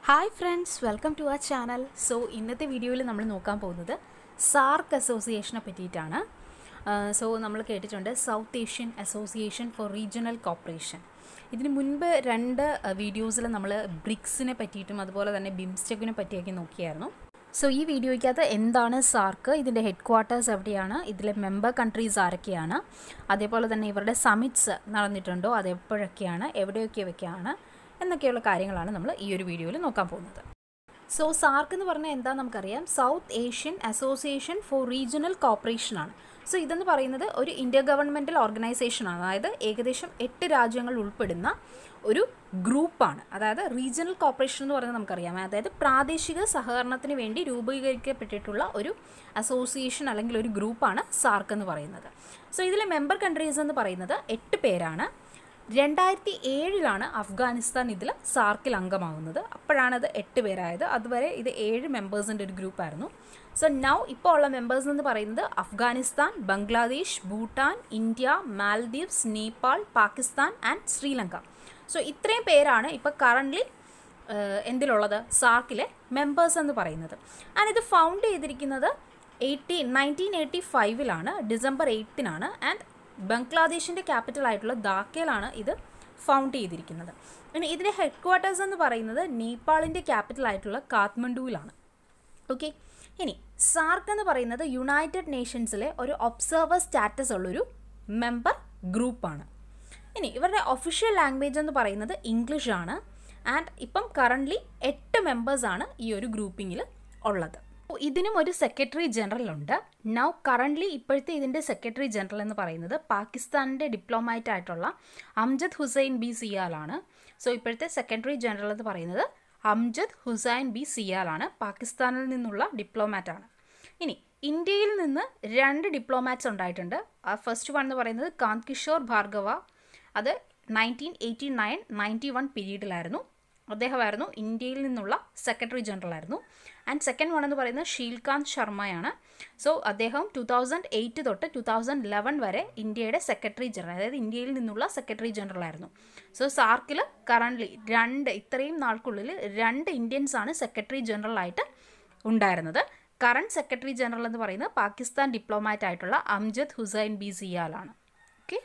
hi friends welcome to our channel so ഇന്നത്തെ വീഡിയോയിൽ നമ്മൾ നോക്കാൻ പോകുന്നത് സാർക്ക് അസോസിയേഷനെ പറ്റിയിട്ടാണ് സോ നമ്മൾ കേട്ടിട്ടുണ്ട് South Asian Association for Regional Cooperation ഇതിന് മുൻപ് രണ്ട് വീഡിയോസിൽ നമ്മൾ ബ്രിക്സിനെ പറ്റിയിട്ടും അതുപോലെ തന്നെ ബിംസ്റ്റെക്കിനെ പറ്റിയൊക്കെ നോക്കിയായിരുന്നു സോ ഈ വീഡിയോയ്ക്കകത്ത് എന്താണ് സാർക്ക് ഇതിൻ്റെ ഹെഡ് ക്വാർട്ടേഴ്സ് എവിടെയാണ് ഇതിലെ മെമ്പർ കൺട്രീസ് ആരൊക്കെയാണ് അതേപോലെ തന്നെ ഇവരുടെ സമിറ്റ്സ് നടന്നിട്ടുണ്ടോ അത് എപ്പോഴൊക്കെയാണ് എവിടെയൊക്കെ വെക്കാണ് എന്നൊക്കെയുള്ള കാര്യങ്ങളാണ് നമ്മൾ ഈ ഒരു വീഡിയോയിൽ നോക്കാൻ പോകുന്നത് സോ സാർക്ക് എന്ന് പറഞ്ഞാൽ എന്താ നമുക്കറിയാം South Asian Association for Regional Cooperation ആണ് സോ ഇതെന്ന് പറയുന്നത് ഒരു ഇന്റർ ഗവൺമെൻറ്റൽ ഓർഗനൈസേഷനാണ് അതായത് ഏകദേശം എട്ട് രാജ്യങ്ങൾ ഉൾപ്പെടുന്ന ഒരു ഗ്രൂപ്പാണ് അതായത് റീജിയണൽ കോപ്പറേഷൻ എന്ന് പറയുന്നത് നമുക്കറിയാം അതായത് പ്രാദേശിക സഹകരണത്തിന് വേണ്ടി രൂപീകരിക്കപ്പെട്ടിട്ടുള്ള ഒരു അസോസിയേഷൻ അല്ലെങ്കിൽ ഒരു ഗ്രൂപ്പാണ് സാർക്ക് എന്ന് പറയുന്നത് സോ ഇതിലെ മെമ്പർ കൺട്രീസ് എന്ന് പറയുന്നത് എട്ട് പേരാണ് രണ്ടായിരത്തി ഏഴിലാണ് അഫ്ഗാനിസ്ഥാൻ ഇതിൽ സാർക്കിൽ അംഗമാവുന്നത് അപ്പോഴാണ് അത് എട്ട് പേരായത് അതുവരെ ഇത് ഏഴ് മെമ്പേഴ്സിൻ്റെ ഒരു ഗ്രൂപ്പായിരുന്നു സോ നൗ ഇപ്പോൾ ഉള്ള മെമ്പേഴ്സ് എന്ന് പറയുന്നത് Afghanistan Bangladesh Bhutan India Maldives Nepal Pakistan and Sri Lanka so ഇത്രയും പേരാണ് ഇപ്പോൾ കറൻ്റ്ലി എന്തിലുള്ളത് സാർക്കിലെ മെമ്പേഴ്സ് എന്ന് പറയുന്നത് ആൻഡ് ഇത് ഫൗണ്ട് ചെയ്തിരിക്കുന്നത് എയ്റ്റി നയൻറ്റീൻ എയ്റ്റി ഫൈവിലാണ് ഡിസംബർ എയ്റ്റിനാണ് ആൻഡ് ബംഗ്ലാദേശിൻ്റെ ക്യാപിറ്റൽ ആയിട്ടുള്ള ധാക്കയിലാണ് ഇത് ഫൗണ്ട് ചെയ്തിരിക്കുന്നത് പിന്നെ ഇതിൻ്റെ ഹെഡ് ക്വാർട്ടേഴ്സ് എന്ന് പറയുന്നത് നേപ്പാളിൻ്റെ ക്യാപിറ്റൽ ആയിട്ടുള്ള കാത്മണ്ഡുവിലാണ് ഓക്കെ ഇനി സാർക്ക് എന്ന് പറയുന്നത് യുണൈറ്റഡ് നേഷൻസിലെ ഒരു ഒബ്സർവർ സ്റ്റാറ്റസ് ഉള്ളൊരു മെമ്പർ ഗ്രൂപ്പാണ് ഇനി ഇവരുടെ ഒഫീഷ്യൽ ലാംഗ്വേജ് എന്ന് പറയുന്നത് ഇംഗ്ലീഷ് ആണ് ആൻഡ് ഇപ്പം കറൻ്റ്ലി എട്ട് മെമ്പേഴ്സാണ് ഈ ഒരു ഗ്രൂപ്പിങ്ങിൽ ഉള്ളത് ഇതിനും ഒരു സെക്രട്ടറി ജനറൽ ഉണ്ട് നൗ കറൻ്റ്ലി ഇപ്പോഴത്തെ ഇതിൻ്റെ സെക്രട്ടറി ജനറൽ എന്ന് പറയുന്നത് പാകിസ്ഥാനിൻ്റെ ഡിപ്ലോമാറ്റ് ആയിട്ടുള്ള അംജദ് ഹുസൈൻ ബി സിയാലാണ് സോ ഇപ്പോഴത്തെ സെക്രട്ടറി ജനറൽ എന്ന് പറയുന്നത് അംജദ് ഹുസൈൻ ബി സിയാലാണ് പാകിസ്ഥാനിൽ നിന്നുള്ള ഡിപ്ലോമാറ്റാണ് ഇനി ഇന്ത്യയിൽ നിന്ന് രണ്ട് ഡിപ്ലോമാറ്റ്സ് ഉണ്ടായിട്ടുണ്ട് ആ ഫസ്റ്റ് വൺ എന്ന് പറയുന്നത് കാന്ത് കിഷോർ ഭാർഗവ അത് nineteen eighty nine ninety one പീരീഡിലായിരുന്നു അദ്ദേഹമായിരുന്നു ഇന്ത്യയിൽ നിന്നുള്ള സെക്രട്ടറി ജനറൽ ആയിരുന്നു ആൻഡ് സെക്കൻഡ് വൺ എന്ന് പറയുന്നത് ഷീൽകാന്ത് ശർമ്മയാണ് സോ അദ്ദേഹം ടു തൗസൻഡ് എയ്റ്റ് തൊട്ട് ടു തൗസൻഡ് ലെവൻ വരെ ഇന്ത്യയുടെ സെക്രട്ടറി ജനറൽ അതായത് ഇന്ത്യയിൽ നിന്നുള്ള സെക്രട്ടറി ജനറൽ ആയിരുന്നു സോ സാർക്കിൽ കറൻ്റ്ലി രണ്ട് ഇത്രയും നാൾക്കുള്ളിൽ രണ്ട് ഇന്ത്യൻസ് ആണ് സെക്രട്ടറി ജനറൽ ആയിട്ട് ഉണ്ടായിരുന്നത് കറണ്ട് സെക്രട്ടറി ജനറൽ എന്ന് പറയുന്നത് പാകിസ്ഥാൻ ഡിപ്ലോമാറ്റ് ആയിട്ടുള്ള അംജദ് ഹുസൈൻ ബി സിയാലാണ് ഓക്കെ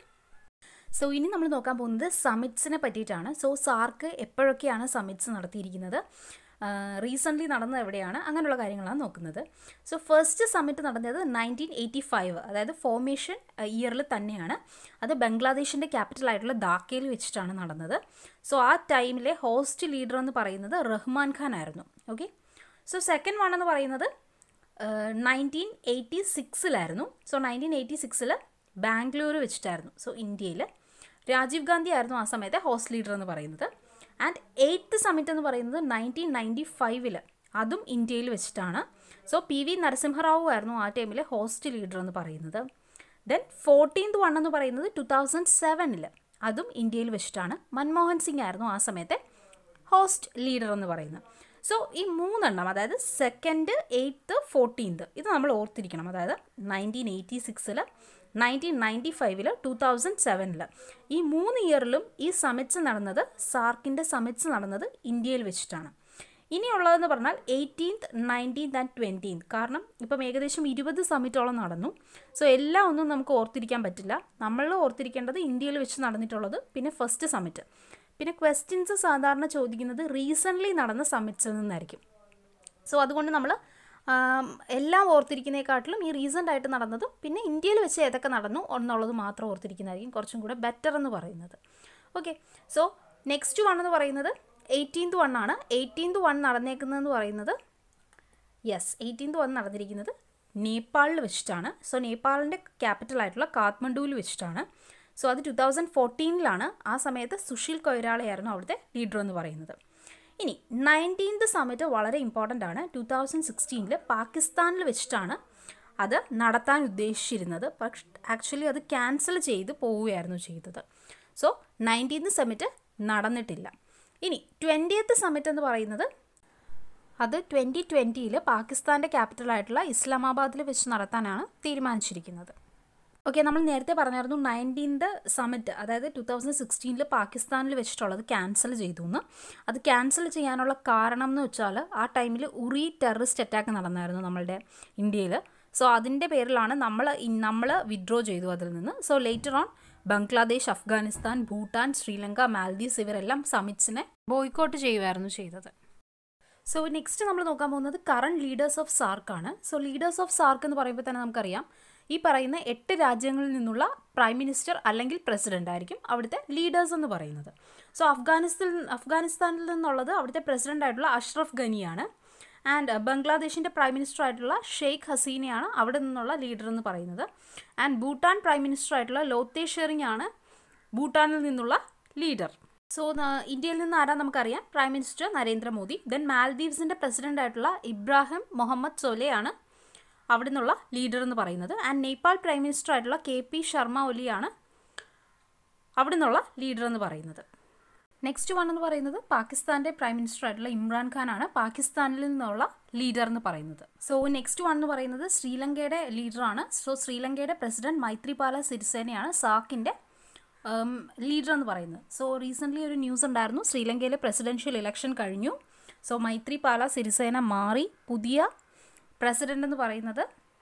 സോ ഇനി നമ്മൾ നോക്കാൻ പോകുന്നത് സമിറ്റ്സിനെ പറ്റിയിട്ടാണ് സോ സാർക്ക് എപ്പോഴൊക്കെയാണ് സമിറ്റ്സ് നടത്തിയിരിക്കുന്നത് റീസെൻ്റ്ലി നടന്നത് എവിടെയാണ് അങ്ങനെയുള്ള കാര്യങ്ങളാണ് നോക്കുന്നത് സോ ഫസ്റ്റ് സമിറ്റ് നടന്നത് നയൻറ്റീൻ എയ്റ്റി ഫൈവ് അതായത് ഫോർമേഷൻ ഇയറിൽ തന്നെയാണ് അത് ബംഗ്ലാദേശിൻ്റെ ക്യാപിറ്റൽ ആയിട്ടുള്ള ധാക്കയിൽ വെച്ചിട്ടാണ് നടന്നത് സോ ആ ടൈമിലെ ഹോസ്റ്റ് ലീഡർ എന്ന് പറയുന്നത് റഹ്മാൻ ഖാൻ ആയിരുന്നു ഓക്കെ സോ സെക്കൻഡ് വൺ എന്ന് പറയുന്നത് നയൻറ്റീൻ എയ്റ്റി സിക്സിലായിരുന്നു സോ നയൻറ്റീൻ എയ്റ്റി സിക്സിൽ ബാംഗ്ലൂർ വെച്ചിട്ടായിരുന്നു സോ ഇന്ത്യയിൽ രാജീവ് ഗാന്ധി ആയിരുന്നു ആ സമയത്തെ ഹോസ്റ്റ് ലീഡർ എന്ന് പറയുന്നത് ആൻഡ് എയ്ത്ത് സമിറ്റ് എന്ന് പറയുന്നത് നയൻറ്റീൻ നയൻറ്റി ഫൈവിൽ അതും ഇന്ത്യയിൽ വെച്ചിട്ടാണ് സോ പി വി നരസിംഹറാവു ആയിരുന്നു ആ ടൈമിലെ ഹോസ്റ്റ് ലീഡർ എന്ന് പറയുന്നത് ദെൻ ഫോർട്ടീൻത് വൺ എന്ന് പറയുന്നത് ടു തൗസൻഡ് സെവനിൽ അതും ഇന്ത്യയിൽ വെച്ചിട്ടാണ് മൻമോഹൻ സിംഗ് ആയിരുന്നു ആ സമയത്തെ ഹോസ്റ്റ് ലീഡർ എന്ന് പറയുന്നത് സോ ഈ മൂന്നെണ്ണം അതായത് സെക്കൻഡ് എയ്ത്ത് ഫോർട്ടീൻത്ത് ഇത് നമ്മൾ ഓർത്തിരിക്കണം അതായത് നയൻറ്റീൻ എയ്റ്റി സിക്സിൽ നയൻറ്റീൻ നയൻറ്റി ഫൈവിൽ ടു തൗസൻഡ് സെവനിൽ ഈ മൂന്ന് ഇയറിലും ഈ സമിറ്റ്സ് നടന്നത് സാർക്കിൻ്റെ സമിറ്റ്സ് നടന്നത് ഇന്ത്യയിൽ വെച്ചിട്ടാണ് ഇനിയുള്ളതെന്ന് പറഞ്ഞാൽ എയ്റ്റീൻത്ത് നയൻറ്റീൻത്ത് ആൻഡ് ട്വൻറ്റീൻത്ത് കാരണം ഇപ്പം ഏകദേശം ഇരുപത് സമിറ്റോളം നടന്നു സോ എല്ലാം ഒന്നും നമുക്ക് ഓർത്തിരിക്കാൻ പറ്റില്ല നമ്മൾ ഓർത്തിരിക്കേണ്ടത് ഇന്ത്യയിൽ വെച്ച് നടന്നിട്ടുള്ളത് പിന്നെ ഫസ്റ്റ് സമിറ്റ് പിന്നെ ക്വസ്റ്റ്യൻസ് സാധാരണ ചോദിക്കുന്നത് റീസെൻ്റ്ലി നടന്ന സമിറ്റ്സിൽ നിന്നായിരിക്കും സോ അതുകൊണ്ട് നമ്മൾ എല്ലാം ഓർത്തിരിക്കുന്നതിനെക്കാട്ടിലും ഈ റീസെൻ്റ് ആയിട്ട് നടന്നതും പിന്നെ ഇന്ത്യയിൽ വെച്ച് ഏതൊക്കെ നടന്നു എന്നുള്ളത് മാത്രം ഓർത്തിരിക്കുന്നതായിരിക്കും കുറച്ചും കൂടെ ബെറ്റർ എന്ന് പറയുന്നത് ഓക്കെ സോ നെക്സ്റ്റ് വൺ എന്ന് പറയുന്നത് എയ്റ്റീൻത് വൺ ആണ് എയ്റ്റീൻത് വൺ നടന്നേക്കുന്നതെന്ന് പറയുന്നത് യെസ് എയ്റ്റീൻത് വൺ നടന്നിരിക്കുന്നത് നേപ്പാളിൽ വെച്ചിട്ടാണ് സോ നേപ്പാളിൻ്റെ ക്യാപിറ്റൽ ആയിട്ടുള്ള കാത്മണ്ഡുവിൽ വെച്ചിട്ടാണ് സോ അത് ടു തൗസൻഡ് ഫോർട്ടീനിലാണ് ആ സമയത്ത് സുശീൽ കൊയ്രാളയായിരുന്നു അവിടുത്തെ ലീഡർ എന്ന് പറയുന്നത് ഇനി നയൻറ്റീൻത് സമിറ്റ് വളരെ ഇമ്പോർട്ടൻ്റ് ആണ് ടു തൗസൻഡ് സിക്സ്റ്റീനിൽ പാകിസ്ഥാനിൽ വെച്ചിട്ടാണ് അത് നടത്താൻ ഉദ്ദേശിച്ചിരുന്നത് പക്ഷെ ആക്ച്വലി അത് ക്യാൻസൽ ചെയ്ത് പോവുകയായിരുന്നു ചെയ്തത് സോ നയൻറ്റീൻത് സമിറ്റ് നടന്നിട്ടില്ല ഇനി ട്വൻറ്റിയത്ത് സമിറ്റ് എന്ന് പറയുന്നത് അത് ട്വൻറ്റി ട്വൻറ്റിയിൽ പാകിസ്ഥാൻ്റെ ക്യാപിറ്റലായിട്ടുള്ള ഇസ്ലാമാബാദിൽ വെച്ച് നടത്താനാണ് തീരുമാനിച്ചിരിക്കുന്നത് ഓക്കെ നമ്മൾ നേരത്തെ പറഞ്ഞായിരുന്നു നയൻറ്റീൻത് സമിറ്റ് അതായത് ടു തൗസൻഡ് സിക്സ്റ്റീനിൽ പാകിസ്ഥാനിൽ വെച്ചിട്ടുള്ളത് ക്യാൻസൽ ചെയ്തു എന്ന് അത് ക്യാൻസൽ ചെയ്യാനുള്ള കാരണം എന്ന് വെച്ചാൽ ആ ടൈമിൽ ഉറി ടെററിസ്റ്റ് അറ്റാക്ക് നടന്നായിരുന്നു നമ്മളുടെ ഇന്ത്യയിൽ സോ അതിൻ്റെ പേരിലാണ് നമ്മൾ നമ്മൾ വിഡ്രോ ചെയ്തു അതിൽ നിന്ന് so later on Bangladesh Afghanistan Bhutan Sri Lanka Maldives ഇവരെല്ലാം സമിറ്റ്സിനെ ബോയ്ക്കോട്ട് ചെയ്യുമായിരുന്നു ചെയ്തത് സോ നെക്സ്റ്റ് നമ്മൾ നോക്കാൻ പോകുന്നത് കറണ്ട് ലീഡേഴ്സ് ഓഫ് സാർക്ക് ആണ് സോ ലീഡേഴ്സ് ഓഫ് സാർക്ക് എന്ന് പറയുമ്പോൾ തന്നെ നമുക്കറിയാം ഈ പറയുന്ന എട്ട് രാജ്യങ്ങളിൽ നിന്നുള്ള പ്രൈം മിനിസ്റ്റർ അല്ലെങ്കിൽ പ്രസിഡന്റ് ആയിരിക്കും അവിടുത്തെ ലീഡേഴ്സ് എന്ന് പറയുന്നത് സോ അഫ്ഗാനിസ്ഥാൻ അഫ്ഗാനിസ്ഥാനിൽ നിന്നുള്ളത് അവിടുത്തെ പ്രസിഡന്റ് ആയിട്ടുള്ള അഷ്റഫ് ഗനിയാണ് ആൻഡ് ബംഗ്ലാദേശിൻ്റെ പ്രൈം മിനിസ്റ്റർ ആയിട്ടുള്ള ഷെയ്ഖ് ഹസീനയാണ് അവിടെ നിന്നുള്ള ലീഡർ എന്ന് പറയുന്നത് ആൻഡ് ഭൂട്ടാൻ പ്രൈം മിനിസ്റ്റർ ആയിട്ടുള്ള ലോത്തേ ഷെറിങ് ആണ് ഭൂട്ടാനിൽ നിന്നുള്ള ലീഡർ സോ ഇന്ത്യയിൽ നിന്ന് ആരാ നമുക്കറിയാം പ്രൈം മിനിസ്റ്റർ നരേന്ദ്രമോദി ദെൻ മാൽദീവ്സിൻ്റെ പ്രസിഡന്റ് ആയിട്ടുള്ള ഇബ്രാഹിം മുഹമ്മദ് സൊലെയാണ് അവിടെ നിന്നുള്ള ലീഡർ എന്ന് പറയുന്നത് ആൻഡ് നേപ്പാൾ പ്രൈം മിനിസ്റ്റർ ആയിട്ടുള്ള കെ പി ശർമ്മ ഒലിയാണ് അവിടെ നിന്നുള്ള ലീഡർ എന്ന് പറയുന്നത് നെക്സ്റ്റ് വൺ എന്ന് പറയുന്നത് പാകിസ്ഥാന്റെ പ്രൈം മിനിസ്റ്റർ ആയിട്ടുള്ള ഇമ്രാൻഖാൻ ആണ് പാകിസ്ഥാനിൽ നിന്നുള്ള ലീഡർ എന്ന് പറയുന്നത് സോ നെക്സ്റ്റ് വൺ എന്ന് പറയുന്നത് ശ്രീലങ്കയുടെ ലീഡറാണ് സോ ശ്രീലങ്കയുടെ പ്രസിഡന്റ് മൈത്രിപാല സിരിസേനയാണ് സാക്കിന്റെ ലീഡർ എന്ന് പറയുന്നത് സോ റീസെൻ്റ്ലി ഒരു ന്യൂസ് ഉണ്ടായിരുന്നു ശ്രീലങ്കയിലെ പ്രസിഡൻഷ്യൽ ഇലക്ഷൻ കഴിഞ്ഞു സോ മൈത്രിപാല സിരിസേന മാറി പുതിയ പ്രസിഡന്റ് എന്ന് പറയുന്നത്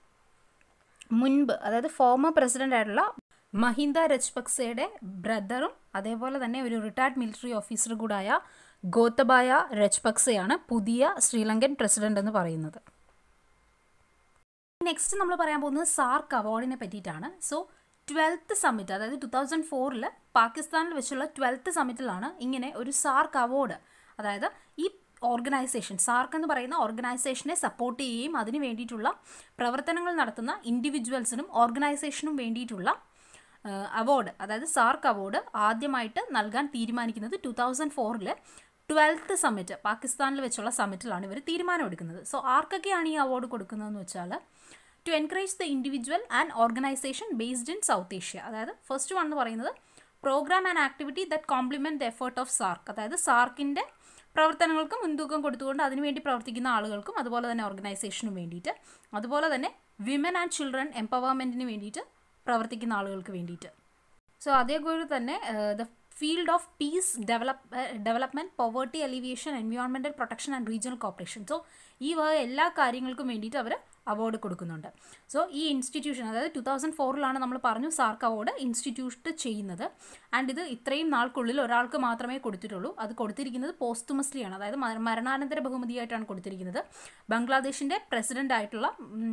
മുൻപ് അതായത് ഫോമർ പ്രസിഡന്റ് ആയിട്ടുള്ള മഹിന്ദ രജപക്സെയുടെ ബ്രദറും അതേപോലെ തന്നെ ഒരു റിട്ടയർഡ് മിലിറ്ററി ഓഫീസർ കൂടായ ഗോത്തബായ രജപക്സെയാണ് പുതിയ ശ്രീലങ്കൻ പ്രസിഡന്റ് എന്ന് പറയുന്നത് നെക്സ്റ്റ് നമ്മൾ പറയാൻ പോകുന്നത് സാർക്ക് അവാർഡിനെ പറ്റിയിട്ടാണ് സോ ട്വൽത്ത് സമ്മിറ്റ് അതായത് ടു തൗസൻഡ് ഫോറിൽ പാകിസ്ഥാനിൽ വെച്ചുള്ള ട്വൽത്ത് സമ്മിറ്റിലാണ് ഇങ്ങനെ ഒരു സാർക്ക് അവാർഡ് അതായത് ഈ ഓർഗനൈസേഷൻ സാർക്ക് എന്ന് പറയുന്ന ഓർഗനൈസേഷനെ സപ്പോർട്ട് ചെയ്യുകയും അതിന് വേണ്ടിയിട്ടുള്ള പ്രവർത്തനങ്ങൾ നടത്തുന്ന ഇൻഡിവിജ്വൽസിനും ഓർഗനൈസേഷനും വേണ്ടിയിട്ടുള്ള അവാർഡ് അതായത് സാർക്ക് അവാർഡ് ആദ്യമായിട്ട് നൽകാൻ തീരുമാനിക്കുന്നത് ടു തൗസൻഡ് ഫോറിൽ ട്വൽത്ത് സമ്മിറ്റ് പാകിസ്ഥാനിൽ വെച്ചുള്ള സമ്മിറ്റിലാണ് ഇവർ തീരുമാനമെടുക്കുന്നത് സോ ആർക്കൊക്കെയാണ് ഈ അവാർഡ് കൊടുക്കുന്നതെന്ന് വെച്ചാൽ to encourage the individual and organisation based in South Asia അതായത് ഫസ്റ്റ് വൺ എന്ന് പറയുന്നത് programme and activity that complement the effort of SAARC അതായത് സാർക്കിൻ്റെ പ്രവർത്തനങ്ങൾക്ക് മുൻതൂക്കം കൊടുത്തുകൊണ്ട് അതിനുവേണ്ടി പ്രവർത്തിക്കുന്ന ആളുകൾക്കും അതുപോലെ തന്നെ ഓർഗനൈസേഷനും വേണ്ടിയിട്ട് അതുപോലെ തന്നെ വിമൻ ആൻഡ് ചിൽഡ്രൻ എംപവർമെൻറ്റിന് വേണ്ടിയിട്ട് പ്രവർത്തിക്കുന്ന ആളുകൾക്ക് വേണ്ടിയിട്ട് സോ അതേപോലെ തന്നെ the field of peace develop development poverty alleviation environmental protection and regional cooperation so ഈ വക എല്ലാ കാര്യങ്ങൾക്കും വേണ്ടിയിട്ട് അവർ അവാർഡ് കൊടുക്കുന്നുണ്ട് സോ ഈ ഇൻസ്റ്റിറ്റ്യൂഷൻ അതായത് ടു തൗസൻഡ് ഫോറിലാണ് നമ്മൾ പറഞ്ഞു സാർക്ക് അവാർഡ് ഇൻസ്റ്റിറ്റ്യൂട്ട് ചെയ്യുന്നത് ആൻഡ് ഇത് ഇത്രയും നാൾക്കുള്ളിൽ ഒരാൾക്ക് മാത്രമേ കൊടുത്തിട്ടുള്ളൂ അത് കൊടുത്തിരിക്കുന്നത് പോസ്റ്റുമസ്ലിയാണ് അതായത് മരണാനന്തര ബഹുമതിയായിട്ടാണ് കൊടുത്തിരിക്കുന്നത് ബംഗ്ലാദേശിൻ്റെ പ്രസിഡന്റ് ആയിട്ടുള്ള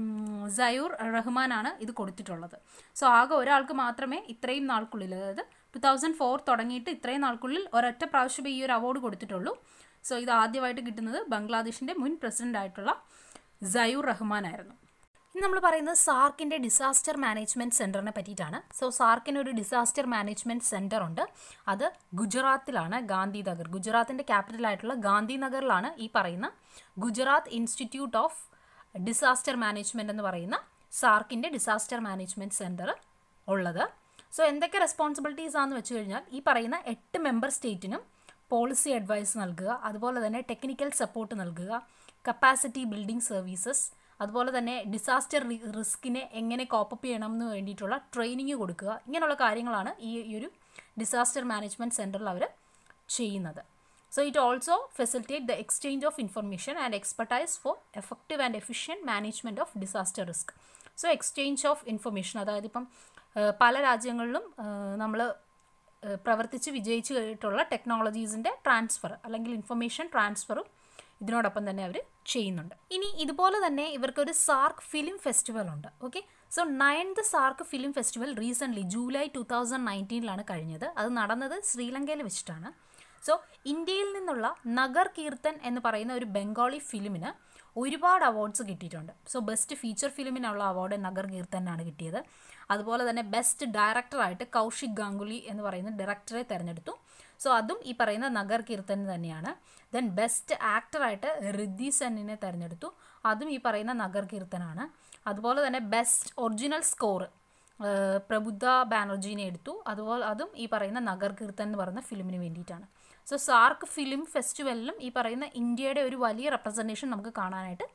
സയൂർ റഹ്മാനാണ് ഇത് കൊടുത്തിട്ടുള്ളത് സോ ആകെ ഒരാൾക്ക് മാത്രമേ ഇത്രയും നാൾക്കുള്ളിൽ അതായത് ടു തൗസൻഡ് ഫോർ തുടങ്ങിയിട്ട് ഇത്രയും നാൾക്കുള്ളിൽ ഒരൊറ്റ പ്രാവശ്യം ഈ ഒരു അവാർഡ് കൊടുത്തിട്ടുള്ളൂ സോ ഇത് ആദ്യമായിട്ട് കിട്ടുന്നത് ബംഗ്ലാദേശിൻ്റെ മുൻ പ്രസിഡന്റ് ആയിട്ടുള്ള സയൂർ റഹ്മാൻ ആയിരുന്നു ഇനി നമ്മൾ പറയുന്നത് സാർക്കിൻ്റെ ഡിസാസ്റ്റർ മാനേജ്മെൻറ്റ് സെൻറ്ററിനെ പറ്റിയിട്ടാണ് സോ സാർക്കിന് ഒരു ഡിസാസ്റ്റർ മാനേജ്മെൻറ്റ് സെൻറ്റർ ഉണ്ട് അത് ഗുജറാത്തിലാണ് ഗാന്ധിനഗർ ഗുജറാത്തിൻ്റെ ക്യാപിറ്റലായിട്ടുള്ള ഗാന്ധിനഗറിലാണ് ഈ പറയുന്ന Gujarat institute of disaster management എന്ന് പറയുന്ന സാർക്കിൻ്റെ ഡിസാസ്റ്റർ മാനേജ്മെൻറ്റ് സെൻറ്റർ ഉള്ളത് സോ എന്തൊക്കെ റെസ്പോൺസിബിലിറ്റീസ് ആണെന്ന് വെച്ച് കഴിഞ്ഞാൽ ഈ പറയുന്ന എട്ട് മെമ്പർ സ്റ്റേറ്റിനും പോളിസി അഡ്വൈസ് നൽകുക അതുപോലെ തന്നെ ടെക്നിക്കൽ സപ്പോർട്ട് നൽകുക കപ്പാസിറ്റി ബിൽഡിംഗ് സർവീസസ് അതുപോലെ തന്നെ ഡിസാസ്റ്റർ റിസ്കിനെ എങ്ങനെ കോപ്പപ്പ് ചെയ്യണം എന്ന് വേണ്ടിയിട്ടുള്ള ട്രെയിനിങ് കൊടുക്കുക ഇങ്ങനെയുള്ള കാര്യങ്ങളാണ് ഈ ഒരു ഡിസാസ്റ്റർ മാനേജ്മെൻറ്റ് സെൻറ്ററിൽ അവർ ചെയ്യുന്നത് so it also facilitate the exchange of information and expertise for effective and efficient management of disaster risk so exchange of information അതായത് ഇപ്പം പല രാജ്യങ്ങളിലും നമ്മൾ പ്രവർത്തിച്ച് വിജയിച്ചു കഴിഞ്ഞിട്ടുള്ള ടെക്നോളജീസിൻ്റെ ട്രാൻസ്ഫർ അല്ലെങ്കിൽ ഇൻഫർമേഷൻ ട്രാൻസ്ഫറും ഇതിനോടൊപ്പം തന്നെ അവർ ചെയ്യുന്നുണ്ട് ഇനി ഇതുപോലെ തന്നെ ഇവർക്കൊരു സാർക്ക് ഫിലിം ഫെസ്റ്റിവൽ ഉണ്ട് okay so ninth SAARC film festival recently July two thousand നയൻറ്റീനിലാണ് കഴിഞ്ഞത് അത് നടന്നത് ശ്രീലങ്കയിൽ വെച്ചിട്ടാണ് സോ ഇന്ത്യയിൽ നിന്നുള്ള നഗർ കീർത്തൻ എന്ന് പറയുന്ന ഒരു ബംഗാളി ഫിലിമിന് ഒരുപാട് അവാർഡ്സ് കിട്ടിയിട്ടുണ്ട് സോ ബെസ്റ്റ് ഫീച്ചർ ഫിലിമിനുള്ള അവാർഡ് നഗർ കീർത്തനാണ് കിട്ടിയത് അതുപോലെ തന്നെ ബെസ്റ്റ് ഡയറക്ടറായിട്ട് കൗശിക് ഗാംഗുലി എന്ന് പറയുന്ന ഡയറക്ടറെ തിരഞ്ഞെടുത്തു സോ അതും ഈ പറയുന്ന നഗർ കീർത്തൻ തന്നെയാണ് ദെൻ ബെസ്റ്റ് ആക്ടറായിട്ട് റിദ്ധി സെന്നിനെ തിരഞ്ഞെടുത്തു അതും ഈ പറയുന്ന നഗർ കീർത്തനാണ് അതുപോലെ തന്നെ ബെസ്റ്റ് ഒറിജിനൽ സ്കോർ പ്രബുദ്ധ ബാനർജീനെ എടുത്തു അതുപോലെ അതും ഈ പറയുന്ന നഗർ കീർത്തൻ എന്ന് പറയുന്ന ഫിലിമിന് വേണ്ടിയിട്ടാണ് സോ സാർക്ക് ഫിലിം ഫെസ്റ്റിവലിലും ഈ പറയുന്ന ഇന്ത്യയുടെ ഒരു വലിയ റെപ്രസെൻറ്റേഷൻ നമുക്ക് കാണാനായിട്ട്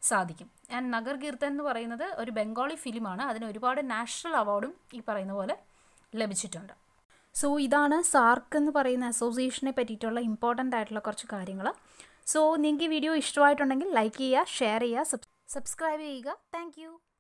സാധിക്കും ആൻഡ് നഗർ കീർത്തൻ എന്ന് പറയുന്നത് ഒരു ബംഗാളി ഫിലിമാണ് അതിന് ഒരുപാട് നാഷണൽ അവാർഡും ഈ പറയുന്ന പോലെ ലഭിച്ചിട്ടുണ്ട് സോ ഇതാണ് സാർക്ക് എന്ന് പറയുന്ന അസോസിയേഷനെ പറ്റിയിട്ടുള്ള ഇമ്പോർട്ടൻ്റ് ആയിട്ടുള്ള കുറച്ച് കാര്യങ്ങൾ സോ നിങ്ങൾക്ക് ഈ വീഡിയോ ഇഷ്ടമായിട്ടുണ്ടെങ്കിൽ ലൈക്ക് ചെയ്യുക ഷെയർ ചെയ്യുക സബ്സ്ക്രൈബ് ചെയ്യുക താങ്ക്